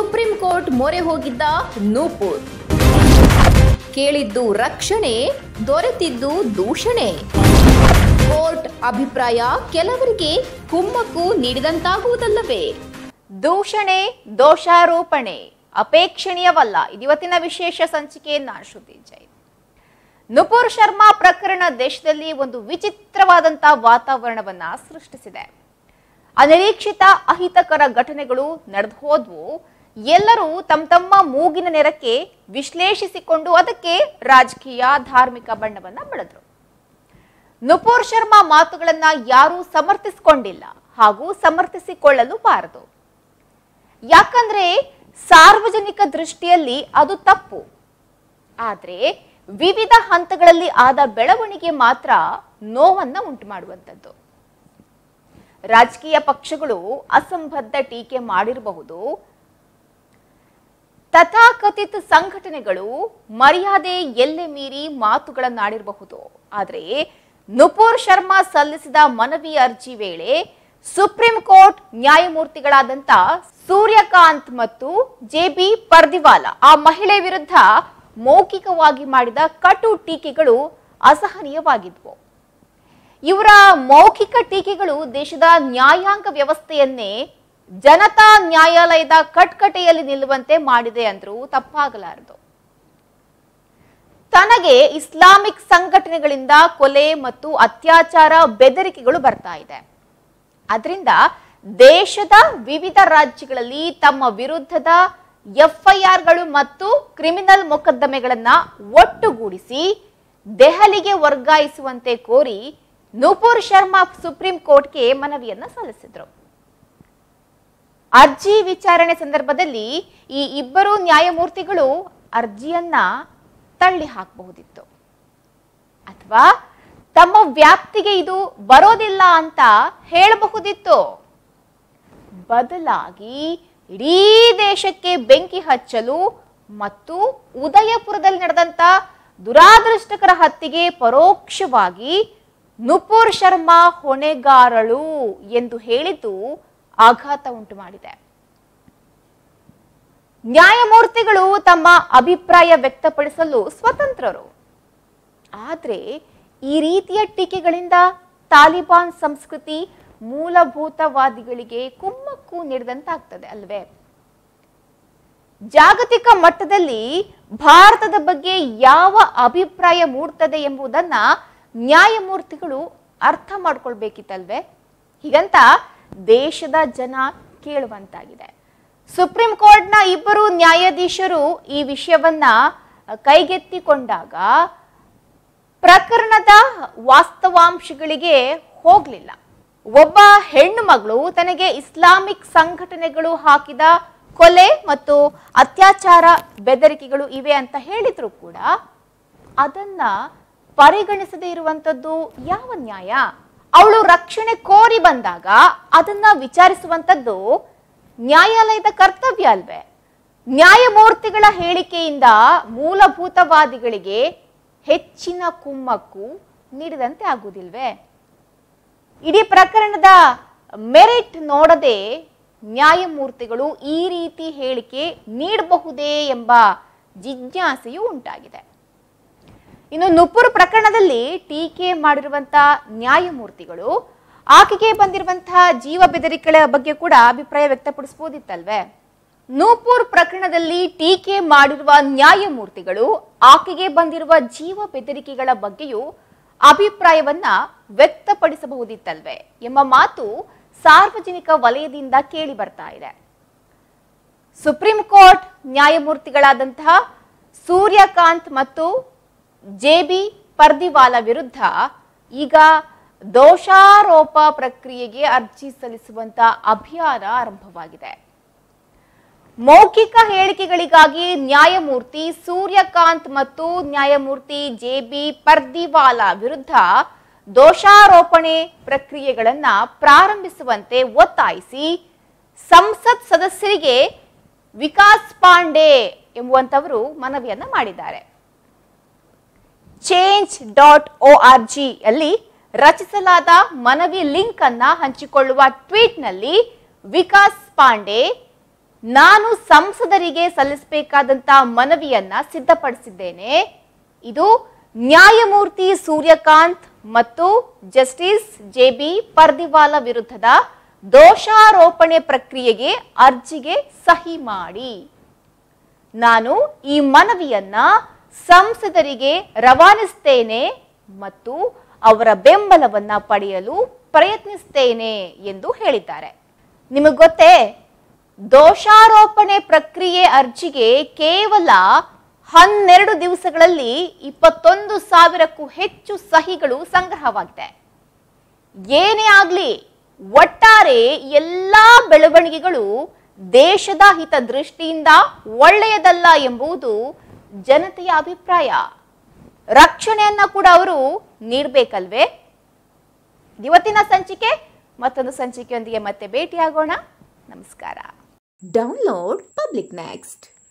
supreme court ಮೊರೆ ಹೋಗಿದ್ದ ನೂಪುರ್ ಕೇಳಿದ್ದು ರಕ್ಷಣೆ ದೊರೆತಿದ್ದು ದೂಷಣೆ ಕೋರ್ಟ್ ಅಭಿಪ್ರಾಯ ಕೆಲವರಿಗೆ ಕುಮ್ಮಕ್ಕು ನೀಡಿದಂತಾಗುವುದಲ್ಲವೇ ದೂಷಣೆ ದೋಷಾರೋಪಣೆ ಅಪೇಕ್ಷಣೀಯವಲ್ಲ ಇದಿವತ್ತಿನ ವಿಶೇಷ ಸಂಚಿಕೆಯನ್ನ ಶ್ರುತಿ ಜೈನ್ ನುಪುರ್ ಶರ್ಮಾ ಪ್ರಕರಣ ದೇಶದಲ್ಲಿ ಒಂದು ವಿಚಿತ್ರವಾದಂತಹ ವಾತಾವರಣವನ್ನ ಸೃಷ್ಟಿಸಿದೆ ಅನಿರೀಕ್ಷಿತ ಅಹಿತಕರ ಘಟನೆಗಳು ನಡೆದು ಹೋದ್ವು ಎಲ್ಲರೂ ತಮ್ಮ ತಮ್ಮ ಮೂಗಿನ ನೆರಕ್ಕೆ ವಿಶ್ಲೇಷಿಸಿಕೊಂಡು ಅದಕ್ಕೆ ರಾಜಕೀಯ ಧಾರ್ಮಿಕ ಬಣ್ಣವನ್ನ ಬೆಳೆದ್ರು ನುಪುರ್ ಶರ್ಮಾ ಮಾತುಗಳನ್ನ ಯಾರೂ ಸಮರ್ಥಿಸಿಕೊಂಡಿಲ್ಲ ಹಾಗೂ ಸಮರ್ಥಿಸಿಕೊಳ್ಳಲು ಬಾರದು ಯಾಕಂದ್ರೆ ಸಾರ್ವಜನಿಕ ದೃಷ್ಟಿಯಲ್ಲಿ ಅದು ತಪ್ಪು ಆದ್ರೆ ವಿವಿಧ ಹಂತಗಳಲ್ಲಿ ಆದ ಬೆಳವಣಿಗೆ ಮಾತ್ರ ನೋವನ್ನ ಉಂಟು ಮಾಡುವಂಥದ್ದು ರಾಜಕೀಯ ಪಕ್ಷಗಳು ಅಸಂಬದ್ಧ ಟೀಕೆ ಮಾಡಿರಬಹುದು ತಥಾಕಥಿತ ಸಂಘಟನೆಗಳು ಮರ್ಯಾದೆ ಎಲ್ಲೆ ಮೀರಿ ಮಾತುಗಳನ್ನಾಡಿರಬಹುದು ಆದರೆ ನುಪುರ್ ಶರ್ಮಾ ಸಲ್ಲಿಸಿದ ಮನವಿ ಅರ್ಜಿ ವೇಳೆ ಸುಪ್ರೀಂ ಕೋರ್ಟ್ ನ್ಯಾಯಮೂರ್ತಿಗಳಾದಂತ ಸೂರ್ಯಕಾಂತ್ ಮತ್ತು ಜೆ ಬಿ ಪರ್ದಿವಾಲ ಆ ಮಹಿಳೆ ವಿರುದ್ಧ ಮೌಖಿಕವಾಗಿ ಮಾಡಿದ ಕಟು ಟೀಕೆಗಳು ಅಸಹನೀಯವಾಗಿದ್ವು ಇವರ ಮೌಖಿಕ ಟೀಕೆಗಳು ದೇಶದ ನ್ಯಾಯಾಂಗ ವ್ಯವಸ್ಥೆಯನ್ನೇ ಜನತಾ ನ್ಯಾಯಾಲಯದ ಕಟ್ಕಟೆಯಲ್ಲಿ ನಿಲ್ಲುವಂತೆ ಮಾಡಿದೆ ಅಂದ್ರೂ ತಪ್ಪಾಗಲಾರದು ತನಗೆ ಇಸ್ಲಾಮಿಕ್ ಸಂಘಟನೆಗಳಿಂದ ಕೊಲೆ ಮತ್ತು ಅತ್ಯಾಚಾರ ಬೆದರಿಕೆಗಳು ಬರ್ತಾ ಇದೆ ಅದರಿಂದ ದೇಶದ ವಿವಿಧ ರಾಜ್ಯಗಳಲ್ಲಿ ತಮ್ಮ ವಿರುದ್ಧದ ಎಫ್ಐಆರ್ಗಳು ಮತ್ತು ಕ್ರಿಮಿನಲ್ ಮೊಕದ್ದಮೆಗಳನ್ನ ಒಟ್ಟುಗೂಡಿಸಿ ದೆಹಲಿಗೆ ವರ್ಗಾಯಿಸುವಂತೆ ಕೋರಿ ನೂಪುರ್ ಶರ್ಮಾ ಸುಪ್ರೀಂ ಕೋರ್ಟ್ಗೆ ಮನವಿಯನ್ನ ಸಲ್ಲಿಸಿದ್ರು ಅರ್ಜಿ ವಿಚಾರಣೆ ಸಂದರ್ಭದಲ್ಲಿ ಈ ಇಬ್ಬರು ನ್ಯಾಯಮೂರ್ತಿಗಳು ಅರ್ಜಿಯನ್ನ ತಳ್ಳಿ ಹಾಕಬಹುದಿತ್ತು ಅಥವಾ ತಮ್ಮ ವ್ಯಾಪ್ತಿಗೆ ಇದು ಬರೋದಿಲ್ಲ ಅಂತ ಹೇಳಬಹುದಿತ್ತು ಬದಲಾಗಿ ಇಡೀ ದೇಶಕ್ಕೆ ಬೆಂಕಿ ಹಚ್ಚಲು ಮತ್ತು ಉದಯಪುರದಲ್ಲಿ ನಡೆದಂತ ದುರಾದೃಷ್ಟಕರ ಹತ್ಯೆಗೆ ಪರೋಕ್ಷವಾಗಿ ನುಪುರ್ ಶರ್ಮಾ ಹೊಣೆಗಾರಳು ಎಂದು ಹೇಳಿದ್ದು ಆಘಾತ ಉಂಟು ಮಾಡಿದೆ ನ್ಯಾಯಮೂರ್ತಿಗಳು ತಮ್ಮ ಅಭಿಪ್ರಾಯ ವ್ಯಕ್ತಪಡಿಸಲು ಸ್ವತಂತ್ರರು ಆದ್ರೆ ಈ ರೀತಿಯ ಟೀಕೆಗಳಿಂದ ತಾಲಿಬಾನ್ ಸಂಸ್ಕೃತಿ ಮೂಲಭೂತವಾದಿಗಳಿಗೆ ಕುಮ್ಮಕ್ಕು ನೀಡಿದಂತಾಗ್ತದೆ ಅಲ್ವೇ ಜಾಗತಿಕ ಮಟ್ಟದಲ್ಲಿ ಭಾರತದ ಬಗ್ಗೆ ಯಾವ ಅಭಿಪ್ರಾಯ ಮೂಡ್ತದೆ ಎಂಬುದನ್ನ ನ್ಯಾಯಮೂರ್ತಿಗಳು ಅರ್ಥ ಮಾಡ್ಕೊಳ್ಬೇಕಿತ್ತಲ್ವೇ ಹೀಗಂತ ದೇಶದ ಜನ ಕೇಳುವಂತಾಗಿದೆ ಸುಪ್ರೀಂ ಕೋರ್ಟ್ನ ಇಬ್ಬರು ನ್ಯಾಯಾಧೀಶರು ಈ ವಿಷಯವನ್ನ ಕೈಗೆತ್ತಿಕೊಂಡಾಗ ಪ್ರಕರಣದ ವಾಸ್ತವಾಂಶಗಳಿಗೆ ಹೋಗ್ಲಿಲ್ಲ ಒಬ್ಬ ಹೆಣ್ಣು ಮಗಳು ತನಗೆ ಇಸ್ಲಾಮಿಕ್ ಸಂಘಟನೆಗಳು ಹಾಕಿದ ಕೊಲೆ ಮತ್ತು ಅತ್ಯಾಚಾರ ಬೆದರಿಕೆಗಳು ಇವೆ ಅಂತ ಹೇಳಿದ್ರು ಕೂಡ ಅದನ್ನ ಪರಿಗಣಿಸದೇ ಇರುವಂತದ್ದು ಯಾವ ನ್ಯಾಯ ಅವಳು ರಕ್ಷಣೆ ಕೋರಿ ಬಂದಾಗ ಅದನ್ನ ವಿಚಾರಿಸುವಂತದ್ದು ನ್ಯಾಯಾಲಯದ ಕರ್ತವ್ಯ ಅಲ್ವೇ ನ್ಯಾಯಮೂರ್ತಿಗಳ ಹೇಳಿಕೆಯಿಂದ ಮೂಲಭೂತವಾದಿಗಳಿಗೆ ಹೆಚ್ಚಿನ ಕುಮ್ಮಕ್ಕು ನೀಡಿದಂತೆ ಆಗುವುದಿಲ್ವೇ ಇಡೀ ಪ್ರಕರಣದ ಮೆರಿಟ್ ನೋಡದೆ ನ್ಯಾಯಮೂರ್ತಿಗಳು ಈ ರೀತಿ ಹೇಳಿಕೆ ನೀಡಬಹುದೇ ಎಂಬ ಜಿಜ್ಞಾಸೆಯು ಉಂಟಾಗಿದೆ ಇನ್ನು ನುಪುರ್ ಪ್ರಕರಣದಲ್ಲಿ ಟೀಕೆ ಮಾಡಿರುವಂತಹ ನ್ಯಾಯಮೂರ್ತಿಗಳು ಆಕೆಗೆ ಬಂದಿರುವಂತಹ ಜೀವ ಬೆದರಿಕೆಗಳ ಬಗ್ಗೆ ಕೂಡ ಅಭಿಪ್ರಾಯ ವ್ಯಕ್ತಪಡಿಸಬಹುದಿತ್ತಲ್ವೇ ನೂಪುರ್ ಪ್ರಕರಣದಲ್ಲಿ ಟೀಕೆ ಮಾಡಿರುವ ನ್ಯಾಯಮೂರ್ತಿಗಳು ಆಕೆಗೆ ಬಂದಿರುವ ಜೀವ ಬೆದರಿಕೆಗಳ ಬಗ್ಗೆಯೂ ಅಭಿಪ್ರಾಯವನ್ನ ವ್ಯಕ್ತಪಡಿಸಬಹುದಿತ್ತಲ್ವೇ ಎಂಬ ಮಾತು ಸಾರ್ವಜನಿಕ ವಲಯದಿಂದ ಕೇಳಿ ಬರ್ತಾ ಇದೆ ಸುಪ್ರೀಂ ಕೋರ್ಟ್ ನ್ಯಾಯಮೂರ್ತಿಗಳಾದಂತಹ ಸೂರ್ಯಕಾಂತ್ ಮತ್ತು ಜೆ ಬಿ ಪರ್ದಿವಾಲ ವಿರುದ್ಧ ಈಗ ದೋಷಾರೋಪ ಪ್ರಕ್ರಿಯೆಗೆ ಅರ್ಜಿ ಸಲ್ಲಿಸುವಂತ ಅಭಿಯಾನ ಆರಂಭವಾಗಿದೆ ಮೌಖಿಕ ಹೇಳಿಕೆಗಳಿಗಾಗಿ ನ್ಯಾಯಮೂರ್ತಿ ಸೂರ್ಯಕಾಂತ್ ಮತ್ತು ನ್ಯಾಯಮೂರ್ತಿ ಜೆ ಬಿ ಪರ್ದಿವಾಲ ವಿರುದ್ಧ ದೋಷಾರೋಪಣೆ ಪ್ರಕ್ರಿಯೆಗಳನ್ನ ಪ್ರಾರಂಭಿಸುವಂತೆ ಒತ್ತಾಯಿಸಿ ಸಂಸತ್ ಸದಸ್ಯರಿಗೆ ವಿಕಾಸ್ ಪಾಂಡೆ ಎಂಬುವಂತವರು ಮನವಿಯನ್ನ ಮಾಡಿದ್ದಾರೆ change dot O R G ಅಲ್ಲಿ ರಚಿಸಲಾದ ಮನವಿ ಲಿಂಕ್ ಅನ್ನ ಹಂಚಿಕೊಳ್ಳುವ ಟ್ವೀಟ್ನಲ್ಲಿ ವಿಕಾಸ್ ಪಾಂಡೆ ನಾನು ಸಂಸದರಿಗೆ ಸಲ್ಲಿಸಬೇಕಾದಂತ ಮನವಿಯನ್ನ ಸಿದ್ಧಪಡಿಸಿದ್ದೇನೆ ಇದು ನ್ಯಾಯಮೂರ್ತಿ ಸೂರ್ಯಕಾಂತ್ ಮತ್ತು ಜಸ್ಟಿಸ್ ಜೆ ಬಿ ಪರ್ದಿವಾಲ ವಿರುದ್ಧದ ದೋಷಾರೋಪಣೆ ಪ್ರಕ್ರಿಯೆಗೆ ಅರ್ಜಿಗೆ ಸಹಿ ಮಾಡಿ ನಾನು ಈ ಮನವಿಯನ್ನ ಸಂಸದರಿಗೆ ರವಾನಿಸ್ತೇನೆ ಮತ್ತು ಅವರ ಬೆಂಬಲವನ್ನ ಪಡೆಯಲು ಪ್ರಯತ್ನಿಸ್ತೇನೆ ಎಂದು ಹೇಳಿದ್ದಾರೆ ನಿಮಗೆ ಗೊತ್ತೇ ದೋಷಾರೋಪಣೆ ಪ್ರಕ್ರಿಯೆ ಅರ್ಜಿಗೆ ಕೇವಲ ಹನ್ನೆರಡು ದಿವಸಗಳಲ್ಲಿ ಇಪ್ಪತ್ತೊಂದು ಸಾವಿರಕ್ಕೂ ಹೆಚ್ಚು ಸಹಿಗಳು ಸಂಗ್ರಹವಾಗಿದೆ ಏನೇ ಆಗ್ಲಿ ಒಟ್ಟಾರೆ ಎಲ್ಲಾ ಬೆಳವಣಿಗೆಗಳು ದೇಶದ ಹಿತ ದೃಷ್ಟಿಯಿಂದ ಒಳ್ಳೆಯದಲ್ಲ ಎಂಬುದು ಜನತೆಯ ಅಭಿಪ್ರಾಯ ರಕ್ಷಣೆಯನ್ನ ಕೂಡ ಅವರು ನೀಡಬೇಕಲ್ವೇ ಇವತ್ತಿನ ಸಂಚಿಕೆ ಮತ್ತೊಂದು ಸಂಚಿಕೆಯೊಂದಿಗೆ ಮತ್ತೆ ಭೇಟಿಯಾಗೋಣ ನಮಸ್ಕಾರ ಡೌನ್ಲೋಡ್ ಪಬ್ಲಿಕ್ ನೆಕ್ಸ್ಟ್